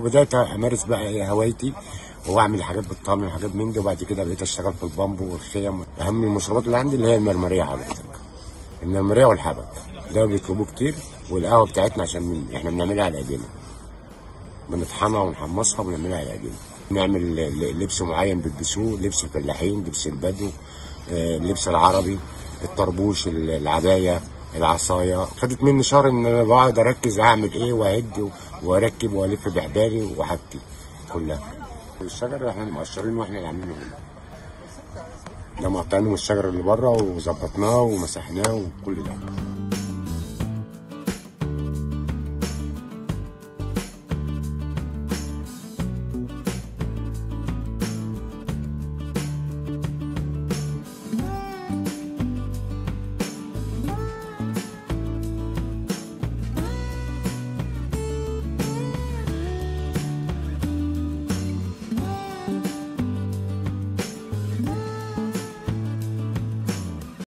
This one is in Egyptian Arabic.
فبدات امارس بقى إيه هوايتي واعمل حاجات بالطعم وحاجات من دي وبعد كده بقيت اشتغل في البامبو والخيم اهم المشروبات اللي عندي اللي هي المرمريه حضرتك المرمريه والحبك ده بيطلبوه كتير والقهوه بتاعتنا عشان من احنا بنعملها على ايدينا بنطحنها ونحمصها ونعملها على ايدينا نعمل ل- لبس معين بيلبسوه لبس الفلاحين لبس البدو آه، اللبس العربي الطربوش ال- العبايه العصايه خدت مني شهر ان انا بقعد اركز اعمل ايه واعد واركب والف بحبالي وحاجتي كلها الشجر احنا مقشرين واحنا اللي عاملينه هنا ده مقطعينه من الشجر اللي بره وظبطناه ومسحناه وكل ده